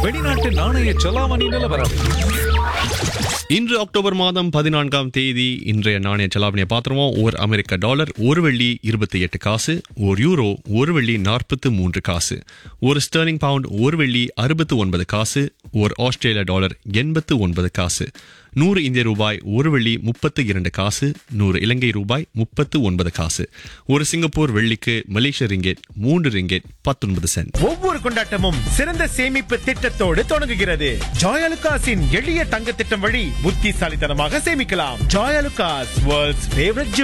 வெளிநாட்டு நாணய செலாவணி நிலவரம் இன்று அக்டோபர் மாதம் பதினான்காம் தேதி இன்றைய நாணய செலாவணியை பார்த்துருவோம் ஒரு அமெரிக்க டாலர் ஒரு வெள்ளி இருபத்தி எட்டு காசு ஒரு யூரோ ஒரு வெள்ளி நாற்பத்து மூன்று காசு ஒரு ஸ்டெர்லிங் பவுண்ட் ஒரு வெள்ளி அறுபத்து ஒன்பது காசு ஒரு ஆஸ்திரேலிய டாலர் எண்பத்து ஒன்பது காசு நூறு இந்திய ரூபாய் ஒரு வெள்ளி முப்பத்து இரண்டு காசு நூறு இலங்கை ரூபாய் முப்பத்து ஒன்பது காசு ஒரு சிங்கப்பூர் வெள்ளிக்கு மலேசிய ரிங்கெட் மூன்று ரிங்கெட் பத்தொன்பது சென்ட் ஒவ்வொரு கொண்டாட்டமும் சிறந்த சேமிப்பு திட்டத்தோடு தொடங்குகிறது ஜாயலுகாஸின் எளிய தங்க திட்டம் வழி புத்திசாலித்தனமாக சேமிக்கலாம் ஜாயலுகாஸ் வேர்ல்ட்ஸ் ஃபேவரட்